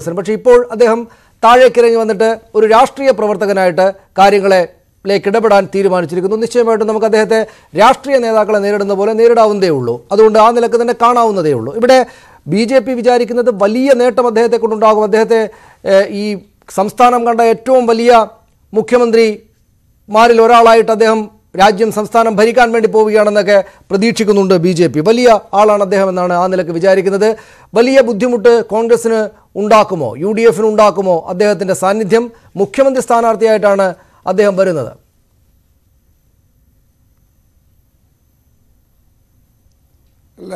കോൺഗ്രസിന് പക്ഷേ ഇപ്പോൾ അദ്ദേഹം താഴേക്കിറങ്ങി വന്നിട്ട് ഒരു രാഷ്ട്രീയ പ്രവർത്തകനായിട്ട് കാര്യങ്ങളെ ലേക്ക് ഇടപെടാൻ തീരുമാനിച്ചിരിക്കുന്നു നിശ്ചയമായിട്ടും നമുക്ക് അദ്ദേഹത്തെ രാഷ്ട്രീയ നേതാക്കളെ നേരിടുന്ന പോലെ നേരിടാവുന്നതേ ഉള്ളൂ അതുകൊണ്ട് ആ നിലക്ക് തന്നെ കാണാവുന്നതേ ഉള്ളൂ ഇവിടെ ബി ജെ പി വിചാരിക്കുന്നത് വലിയ നേട്ടം അദ്ദേഹത്തെ കൊണ്ടുണ്ടാകും അദ്ദേഹത്തെ ഏഹ്, ഈ സംസ്ഥാനം കണ്ട ഏറ്റവും വലിയ മുഖ്യമന്ത്രിമാരിൽ ഒരാളായിട്ട് അദ്ദേഹം രാജ്യം സംസ്ഥാനം ഭരിക്കാൻ വേണ്ടി പോവുകയാണെന്നൊക്കെ പ്രതീക്ഷിക്കുന്നുണ്ട് ബി ജെ പി വലിയ ആളാണ് അദ്ദേഹം എന്നാണ് ആ നിലക്ക് വിചാരിക്കുന്നത് വലിയ ബുദ്ധിമുട്ട് കോൺഗ്രസിന് ഉണ്ടാക്കുമോ യു ഡി എഫിന് ഉണ്ടാക്കുമോ അദ്ദേഹത്തിൻ്റെ സാന്നിധ്യം മുഖ്യമന്ത്രി സ്ഥാനാർത്ഥിയായിട്ടാണ് അദ്ദേഹം വരുന്നത് അല്ല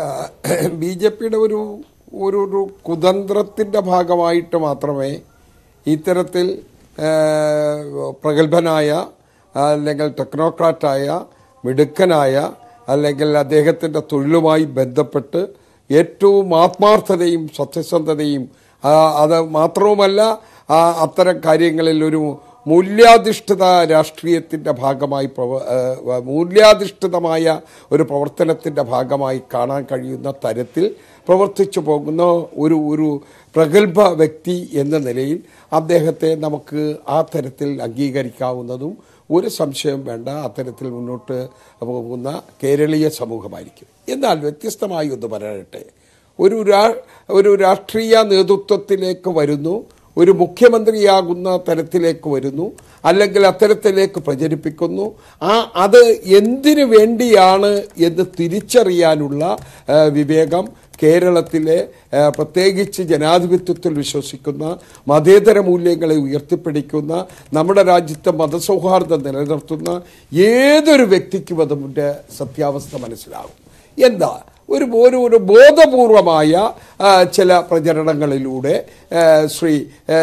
ബി ജെ പിയുടെ ഒരു ഒരു ഒരു കുതന്ത്രത്തിന്റെ ഭാഗമായിട്ട് മാത്രമേ ഇത്തരത്തിൽ ആ, പ്രഗത്ഭനായ അല്ലെങ്കിൽ ടെക്നോക്രാറ്റായ മിടുക്കനായ അല്ലെങ്കിൽ അദ്ദേഹത്തിന്റെ തൊഴിലുമായി ബന്ധപ്പെട്ട് ഏറ്റവും ആത്മാർത്ഥതയും സത്യസന്ധതയും ആ, അത് മാത്രവുമല്ല ആ, അത്തരം കാര്യങ്ങളിൽ ഒരു മൂല്യാധിഷ്ഠിത രാഷ്ട്രീയത്തിന്റെ ഭാഗമായി പ്രവ- ആ, മൂല്യാധിഷ്ഠിതമായ ഒരു പ്രവർത്തനത്തിന്റെ ഭാഗമായി കാണാൻ കഴിയുന്ന തരത്തിൽ പ്രവർത്തിച്ചു പോകുന്ന ഒരു ഒരു പ്രഗത്ഭ വ്യക്തി എന്ന നിലയിൽ അദ്ദേഹത്തെ നമുക്ക് ആ തരത്തിൽ അംഗീകരിക്കാവുന്നതും ഒരു സംശയം വേണ്ട അത്തരത്തിൽ മുന്നോട്ട് പോകുന്ന കേരളീയ സമൂഹമായിരിക്കും എന്നാൽ വ്യത്യസ്തമായി ഒന്ന് പറയട്ടെ ഒരു രാ- ഒരു രാഷ്ട്രീയ നേതൃത്വത്തിലേക്ക് വരുന്നു ഒരു മുഖ്യമന്ത്രിയാകുന്ന തരത്തിലേക്ക് വരുന്നു അല്ലെങ്കിൽ അത്തരത്തിലേക്ക് പ്രചരിപ്പിക്കുന്നു ആ അത് എന്തിനു വേണ്ടിയാണ് എന്ന് തിരിച്ചറിയാനുള്ള ആ, വിവേകം കേരളത്തിലെ ആ, പ്രത്യേകിച്ച് ജനാധിപത്യത്തിൽ വിശ്വസിക്കുന്ന മതേതര മൂല്യങ്ങളെ ഉയർത്തിപ്പിടിക്കുന്ന നമ്മുടെ രാജ്യത്തെ മതസൗഹാർദ്ദം നിലനിർത്തുന്ന ഏതൊരു വ്യക്തിക്കും അതിൻ്റെ സത്യാവസ്ഥ മനസ്സിലാകും എന്താ ഒരു ഒരു ഒരു ബോധപൂർവമായ ആ, ചില പ്രചരണങ്ങളിലൂടെ ആ, ശ്രീ ആ,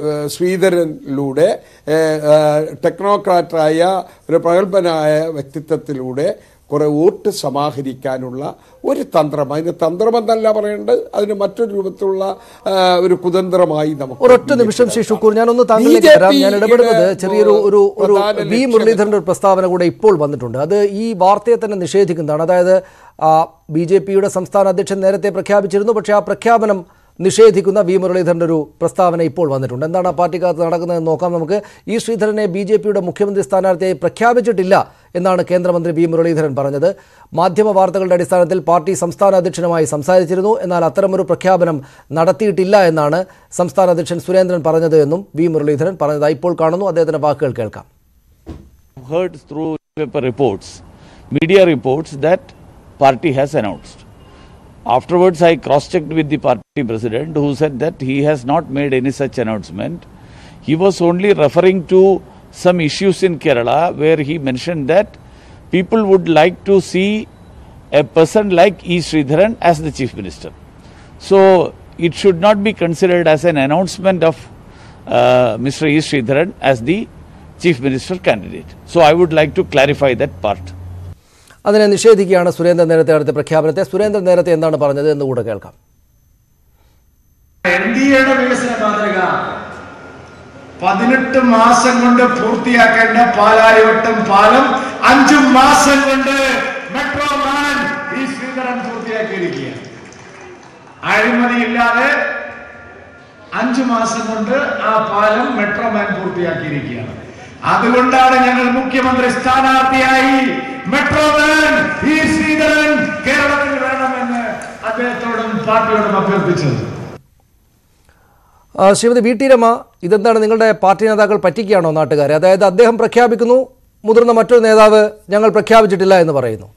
ശ്രീധരനിലൂടെ ആ, ആ, ടെക്നോക്രാറ്റായ ഒരു പ്രഗത്ഭനായ വ്യക്തിത്വത്തിലൂടെ കുറെ വോട്ട് സമാഹരിക്കാനുള്ള ഒരു തന്ത്രം അതിന് തന്ത്രമെന്നല്ല പറയേണ്ടത് അതിന് മറ്റൊരു രൂപത്തിലുള്ള ആ, ഒരു കുതന്ത്രമായി നമുക്ക് ഒരൊറ്റ നിമിഷം ശ്രീ ഷുക്കൂർ ഞാനൊന്ന് താങ്കളിലേക്ക് BJP വരാം ഞാൻ ഇടപെടുന്നത് ചെറിയൊരു ഒരു ഒരു പ്രധാന വി ലക്ഷ്യം മുരളീധരന്റെ ഒരു പ്രസ്താവന കൂടെ ഇപ്പോൾ വന്നിട്ടുണ്ട് അത് ഈ വാർത്തയെ തന്നെ നിഷേധിക്കുന്നതാണ് അതായത് ബി ജെ പിയുടെ സംസ്ഥാന അധ്യക്ഷൻ നേരത്തെ പ്രഖ്യാപിച്ചിരുന്നു പക്ഷേ ആ പ്രഖ്യാപനം നിഷേധിക്കുന്ന വി മുരളീധരന്റെ ഒരു പ്രസ്താവന ഇപ്പോൾ വന്നിട്ടുണ്ട് എന്താണ് ആ പാർട്ടിക്കകത്ത് നടക്കുന്നതെന്ന് നോക്കാം നമുക്ക് ഈ ശ്രീധരനെ ബി ജെ പിയുടെ മുഖ്യമന്ത്രി സ്ഥാനാർത്ഥിയായി പ്രഖ്യാപിച്ചിട്ടില്ല എന്നാണ് കേന്ദ്രമന്ത്രി വി മുരളീധരൻ പറഞ്ഞത് മാധ്യമ വാർത്തകളുടെ അടിസ്ഥാനത്തിൽ പാർട്ടി സംസ്ഥാന അധ്യക്ഷനുമായി സംസാരിച്ചിരുന്നു എന്നാൽ അത്തരമൊരു പ്രഖ്യാപനം നടത്തിയിട്ടില്ല എന്നാണ് സംസ്ഥാന അധ്യക്ഷൻ സുരേന്ദ്രൻ പറഞ്ഞത് എന്നും വി മുരളീധരൻ പറഞ്ഞതായി ഇപ്പോൾ കാണുന്നു അദ്ദേഹത്തിന്റെ വാക്കുകൾ കേൾക്കാം heard through paper reports, media reports that party has announced. Afterwards, I cross-checked with the party president, who said that he has not made any such announcement. He was only referring to some issues in Kerala where he mentioned that people would like to see a person like E. Sridharan as the chief minister. So it should not be considered as an announcement of uh, Mr. E. Sridharan as the chief minister candidate. So I would like to clarify that part. അതിനെ നിഷേധിക്കുകയാണ് സുരേന്ദ്രൻ നേരത്തെ നടത്തിയ പ്രഖ്യാപനത്തെ സുരേന്ദ്രൻ നേരത്തെ എന്താണ് പറഞ്ഞത് എന്ന് കൂടെ കേൾക്കാം എൻ ഡി എയുടെ വികസന മാതൃക പതിനെട്ട് മാസം കൊണ്ട് പൂർത്തിയാക്കേണ്ട പാലാരിവട്ടം പാലം അഞ്ചു മാസം കൊണ്ട് മെട്രോ മാൻ ഈ ശ്രീധരൻ പൂർത്തിയാക്കിയിരിക്കുകയാണ് അഴിമതിയില്ലാതെ അഞ്ചു മാസം കൊണ്ട് ആ പാലം മെട്രോ മാൻ പൂർത്തിയാക്കിയിരിക്കുകയാണ് അതുകൊണ്ടാണ് ഞങ്ങൾ മുഖ്യമന്ത്രി സ്ഥാനാർത്ഥിയായി മെട്രോ മാൻ ഈ ശ്രീധരൻ കേരളത്തിൽ വേണമെന്ന് അദ്ദേഹത്തോടും പാർട്ടിയോടും അഭ്യർത്ഥിച്ചത് ആ, ശ്രീമതി വി ടി രമ ഇതെന്താണ് നിങ്ങളുടെ പാർട്ടി നേതാക്കൾ പറ്റിക്കുകയാണോ നാട്ടുകാരെ അതായത് അദ്ദേഹം പ്രഖ്യാപിക്കുന്നു മുതിർന്ന മറ്റൊരു നേതാവ് ഞങ്ങൾ പ്രഖ്യാപിച്ചിട്ടില്ല എന്ന് പറയുന്നു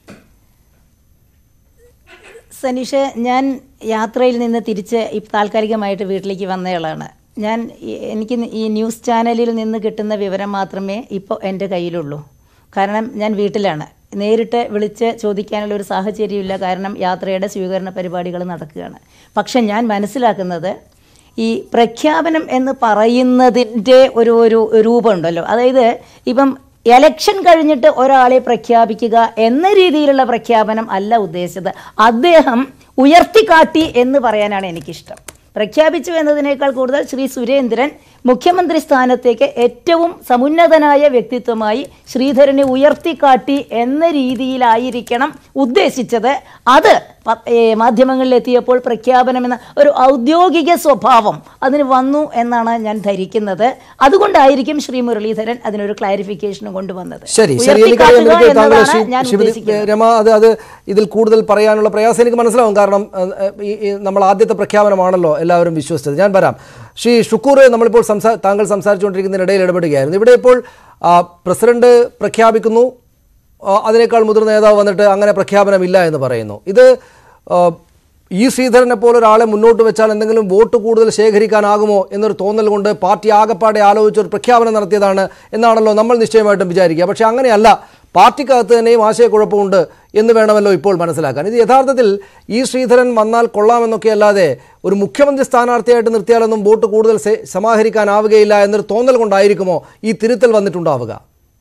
സനീഷ് ഞാൻ യാത്രയിൽ നിന്ന് തിരിച്ച് ഈ താൽക്കാലികമായിട്ട് വീട്ടിലേക്ക് വന്നയാളാണ് ഞാൻ ഈ- എനിക്ക് ഈ ന്യൂസ് ചാനലിൽ നിന്ന് കിട്ടുന്ന വിവരം മാത്രമേ ഇപ്പോൾ എൻ്റെ കയ്യിലുള്ളൂ കാരണം ഞാൻ വീട്ടിലാണ് നേരിട്ട് വിളിച്ച് ചോദിക്കാനുള്ള ഒരു സാഹചര്യമില്ല കാരണം യാത്രയുടെ സ്വീകരണ പരിപാടികൾ നടക്കുകയാണ് പക്ഷെ ഞാൻ മനസ്സിലാക്കുന്നത് ഈ പ്രഖ്യാപനം എന്ന് പറയുന്നതിൻ്റെ ഒരു ഒരു രൂപമുണ്ടല്ലോ അതായത് ഇപ്പം എലക്ഷൻ കഴിഞ്ഞിട്ട് ഒരാളെ പ്രഖ്യാപിക്കുക എന്ന രീതിയിലുള്ള പ്രഖ്യാപനം അല്ല ഉദ്ദേശിച്ചത് അദ്ദേഹം ഉയർത്തിക്കാട്ടി എന്ന് പറയാനാണ് എനിക്കിഷ്ടം പ്രഖ്യാപിച്ചു എന്നതിനേക്കാൾ കൂടുതൽ ശ്രീ സുരേന്ദ്രൻ മുഖ്യമന്ത്രി സ്ഥാനത്തേക്ക് ഏറ്റവും സമുന്നതനായ വ്യക്തിത്വമായി ശ്രീധരനെ ഉയർത്തിക്കാട്ടി എന്ന രീതിയിലായിരിക്കണം ഉദ്ദേശിച്ചത് അത് പ- ഏ, മാധ്യമങ്ങളിൽ എത്തിയപ്പോൾ പ്രഖ്യാപനം എന്ന ഒരു ഔദ്യോഗിക സ്വഭാവം അതിന് വന്നു എന്നാണ് ഞാൻ ധരിക്കുന്നത് അതുകൊണ്ടായിരിക്കും ശ്രീ മുരളീധരൻ അതിനൊരു ക്ലാരിഫിക്കേഷനും കൊണ്ടുവന്നത് ശരി ശരി എനിക്കറിയാം ഉയർത്തിക്കാട്ടുക എനിക്ക് താങ്കൾ എന്നതാണ് ശ്രീ- ഞാൻ ശ്രീമതി ഉദ്ദേശിക്കുന്നത് രമ അത് അത് ഇതിൽ കൂടുതൽ പറയാനുള്ള പ്രയാസം എനിക്ക് മനസ്സിലാവും കാരണം ഏഹ്, ഏഹ്, ഈ ഈ നമ്മൾ ആദ്യത്തെ പ്രഖ്യാപനമാണല്ലോ എല്ലാവരും വിശ്വസിച്ചത് ഞാൻ വരാം ശ്രീ ഷുക്കൂർ നമ്മളിപ്പോൾ സംസാ താങ്കൾ സംസാരിച്ചുകൊണ്ടിരിക്കുന്നതിനിടയിൽ ഇടപെടുകയായിരുന്നു ഇവിടെ ഇപ്പോൾ ആ, പ്രസിഡന്റ് പ്രഖ്യാപിക്കുന്നു ആ, അതിനേക്കാൾ മുതിർന്ന നേതാവ് വന്നിട്ട് അങ്ങനെ പ്രഖ്യാപനമില്ല എന്ന് പറയുന്നു ഇത് ആ, ഇ ശ്രീധരനെ പോലെ ഒരാളെ മുന്നോട്ട് വെച്ചാൽ എന്തെങ്കിലും വോട്ട് കൂടുതൽ ശേഖരിക്കാനാകുമോ എന്നൊരു തോന്നൽ കൊണ്ട് പാർട്ടി ആകപ്പാടെ ആലോചിച്ച് ഒരു പ്രഖ്യാപനം നടത്തിയതാണ് എന്നാണല്ലോ നമ്മൾ നിശ്ചയമായിട്ടും വിചാരിക്കുക പക്ഷേ അങ്ങനെയല്ല പാർട്ടിക്കകത്ത് തന്നെയും ആശയക്കുഴപ്പമുണ്ട് എന്ന് വേണമല്ലോ ഇപ്പോൾ മനസ്സിലാക്കാൻ ഇത് യഥാർത്ഥത്തിൽ ഈ ശ്രീധരൻ വന്നാൽ കൊള്ളാമെന്നൊക്കെ അല്ലാതെ ഒരു മുഖ്യമന്ത്രി സ്ഥാനാർത്ഥിയായിട്ട് നിർത്തിയാലൊന്നും വോട്ട് കൂടുതൽ സെ- സമാഹരിക്കാനാവുകയില്ല എന്നൊരു തോന്നൽ കൊണ്ടായിരിക്കുമോ ഈ തിരുത്തൽ വന്നിട്ടുണ്ടാവുക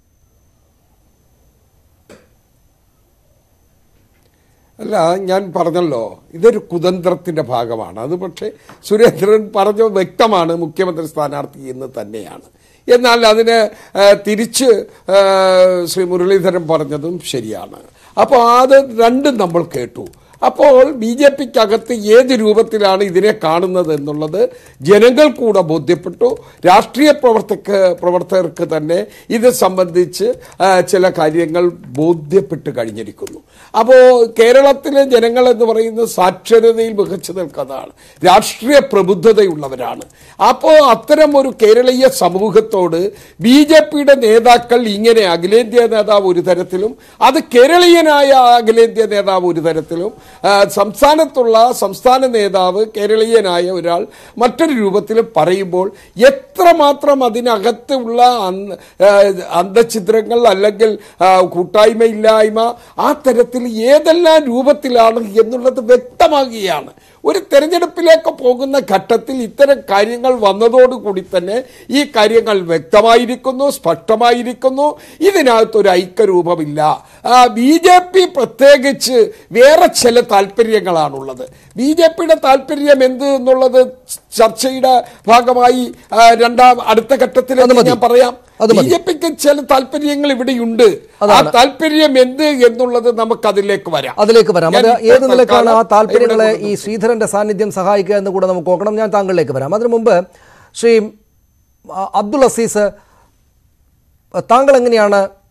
അല്ല ഞാൻ പറഞ്ഞല്ലോ ഇതൊരു കുതന്ത്രത്തിന്റെ ഭാഗമാണ് അത് പക്ഷേ സുരേന്ദ്രൻ പറഞ്ഞ വ്യക്തമാണ് മുഖ്യമന്ത്രി സ്ഥാനാർത്ഥി എന്ന് തന്നെയാണ് എന്നാൽ അതിന് ആ, തിരിച്ച് ആ, ശ്രീ മുരളീധരൻ പറഞ്ഞതും ശരിയാണ് അപ്പോൾ അത് രണ്ടും നമ്മൾ കേട്ടു അപ്പോൾ ബി ജെ പിക്കകത്ത് ഏത് രൂപത്തിലാണ് ഇതിനെ കാണുന്നത് എന്നുള്ളത് ജനങ്ങൾ കൂടെ ബോധ്യപ്പെട്ടു രാഷ്ട്രീയ പ്രവർത്തക പ്രവർത്തകർക്ക് തന്നെ ഇത് സംബന്ധിച്ച് ആ, ചില കാര്യങ്ങൾ ബോധ്യപ്പെട്ട് കഴിഞ്ഞിരിക്കുന്നു അപ്പോൾ കേരളത്തിലെ ജനങ്ങൾ എന്ന് പറയുന്നത് സാക്ഷരതയിൽ മികച്ചു നിൽക്കുന്നതാണ് രാഷ്ട്രീയ പ്രബുദ്ധതയുള്ളവരാണ് അപ്പോൾ അത്തരം ഒരു കേരളീയ സമൂഹത്തോട് ബി ജെ പിയുടെ നേതാക്കൾ ഇങ്ങനെ അഖിലേന്ത്യാ നേതാവ് ഒരു തരത്തിലും അത് കേരളീയനായ അഖിലേന്ത്യാ നേതാവ് ഒരു തരത്തിലും ആ, സംസ്ഥാനത്തുള്ള സംസ്ഥാന നേതാവ് കേരളീയനായ ഒരാൾ മറ്റൊരു രൂപത്തിൽ പറയുമ്പോൾ എത്രമാത്രം അതിനകത്തുള്ള അന്ത- ആ, അന്തഛിദ്രങ്ങൾ അല്ലെങ്കിൽ ആ, കൂട്ടായ്മയില്ലായ്മ ആ തരത്തിൽ ഏതെല്ലാം രൂപത്തിലാണ് എന്നുള്ളത് വ്യക്തമാകുകയാണ് ഒരു തെരഞ്ഞെടുപ്പിലേക്ക് പോകുന്ന ഘട്ടത്തിൽ ഇത്തരം കാര്യങ്ങൾ വന്നതോടുകൂടി തന്നെ ഈ കാര്യങ്ങൾ വ്യക്തമായിരിക്കുന്നു സ്പഷ്ടമായിരിക്കുന്നു ഇതിനകത്തൊരു ഐക്യരൂപമില്ല ബി ജെ പി പ്രത്യേകിച്ച് വേറെ ചില താല്പര്യങ്ങളാണുള്ളത് ബി ജെ പിയുടെ താല്പര്യം എന്ത് എന്നുള്ളത് ചർച്ചയുടെ ഭാഗമായി ആ, രണ്ടാം അടുത്ത ഘട്ടത്തിൽ അത് മതി. ഞാൻ പറയാം അത് ബി മതി. ജെ പിക്ക് ചില താല്പര്യങ്ങൾ ഇവിടെയുണ്ട് ആ അതാണ്. താല്പര്യം എന്ത് എന്നുള്ളത് നമുക്ക് അതിലേക്ക് വരാം അതിലേക്ക് വരാം അത് ഞാൻ ഇപ്പോൾ ഏത് നിലക്കാണ് ആ തൽക്കാലം താല്പര്യങ്ങളെ ഇവിടെ ഈ ശ്രീധരന്റെ സാന്നിധ്യം സഹായിക്കുക എന്ന് കൂടെ നമുക്ക് നോക്കണം ഞാൻ താങ്കളിലേക്ക് വരാം അതിനു മുമ്പ് ശ്രീ ആ, അബ്ദുൾ അസീസ് താങ്കൾ എങ്ങനെയാണ്